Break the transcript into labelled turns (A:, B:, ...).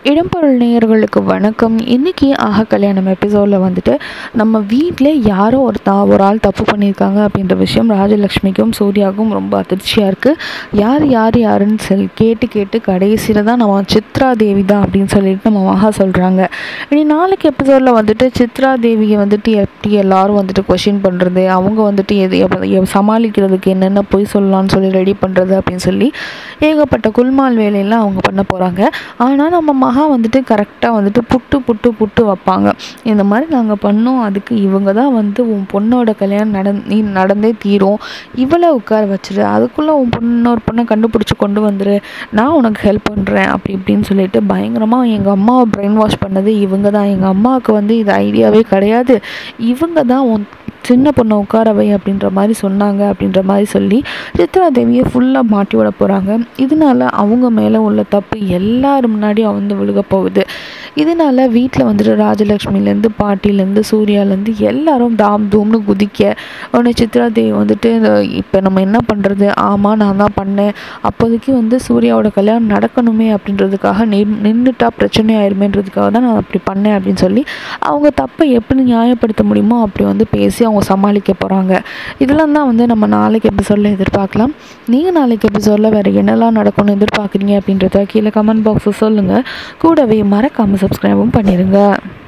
A: இடம்பொருள் நேயர்களுக்கு வணக்கம் இன்றைக்கி ஆக கல்யாணம் எபிசோடில் வந்துட்டு நம்ம வீட்டில் யாரோ ஒரு தா ஒரு ஆள் தப்பு பண்ணியிருக்காங்க அப்படின்ற விஷயம் ராஜலக்ஷ்மிக்கும் சூர்யாவுக்கும் ரொம்ப அதிர்ச்சியாக இருக்குது யார் யார் யாருன்னு சொல் கேட்டு கேட்டு கடைசியில் தான் நம்ம சித்ரா தேவி தான் அப்படின்னு சொல்லிட்டு நம்ம மகா சொல்கிறாங்க இனி நாளைக்கு எபிசோடில் வந்துட்டு சித்ரா தேவியை வந்துட்டு எப்படி எல்லாரும் வந்துட்டு கொஷின் பண்ணுறது அவங்க வந்துட்டு எது எப்ப- எ- சமாளிக்கிறதுக்கு என்னென்ன பொய் சொல்லலாம்னு சொல்லி ரெடி பண்ணுறது அப்படின்னு சொல்லி ஏகப்பட்ட குல்மால் வேலையெல்லாம் அவங்க பண்ண போகிறாங்க ஆனால் நம்ம மகா வந்துட்டு கரெக்டாக வந்துட்டு புட்டு புட்டு புட்டு வைப்பாங்க இந்த மாதிரி நாங்கள் பண்ணோம் அதுக்கு இவங்க தான் வந்து உன் பொண்ணோட கல்யாணம் நடந் நீ நடந்தே தீரும் இவளை உட்கார வச்சிரு அதுக்குள்ளே உன் பொண்ணு ஒரு பொண்ணை கண்டுபிடிச்சி கொண்டு வந்துரு நான் உனக்கு ஹெல்ப் பண்ணுறேன் அப்படி இப்படின்னு சொல்லிட்டு பயங்கரமாக எங்கள் அம்மாவை பிரெயின் வாஷ் பண்ணது இவங்க தான் எங்கள் அம்மாவுக்கு வந்து இது ஐடியாவே கிடையாது இவங்க தான் உன் சின்ன பொண்ணை உட்கார வை அப்படின்ற மாதிரி சொன்னாங்க அப்படின்ற மாதிரி சொல்லி சித்ரா தேவியை ஃபுல்லாக மாட்டி விட போகிறாங்க இதனால அவங்க மேலே உள்ள தப்பு எல்லாரும் முன்னாடியும் வந்து விழுக போகுது இதனால வீட்டில் வந்துட்டு ராஜலக்ஷ்மிலேருந்து பாட்டிலேருந்து சூர்யாலேருந்து எல்லாரும் தாம் தூம்னு குதிக்க உடனே சித்ரா தேவி வந்துட்டு இப்போ நம்ம என்ன பண்ணுறது ஆமாம் நான் தான் பண்ணேன் அப்போதைக்கு வந்து சூர்யாவோட கல்யாணம் நடக்கணுமே அப்படின்றதுக்காக நின் நின்றுட்டா பிரச்சனை ஆயிருமேன்றதுக்காக தான் நான் அப்படி பண்ணேன் அப்படின்னு சொல்லி அவங்க தப்பை எப்படி நியாயப்படுத்த முடியுமோ அப்படி வந்து பேசி அவங்க சமாளிக்க போகிறாங்க இதெல்லாம் தான் வந்து நம்ம நாளைக்கு எபிசோடில் எதிர்பார்க்கலாம் நீங்கள் நாளைக்கு எபிசோடில் வேறு என்னெல்லாம் நடக்கும்னு எதிர்பார்க்குறீங்க அப்படின்றத கீழே கமெண்ட் பாக்ஸில் சொல்லுங்கள் கூடவே மறக்காமல் சப்ஸ்கிரைபும் பண்ணிடுங்க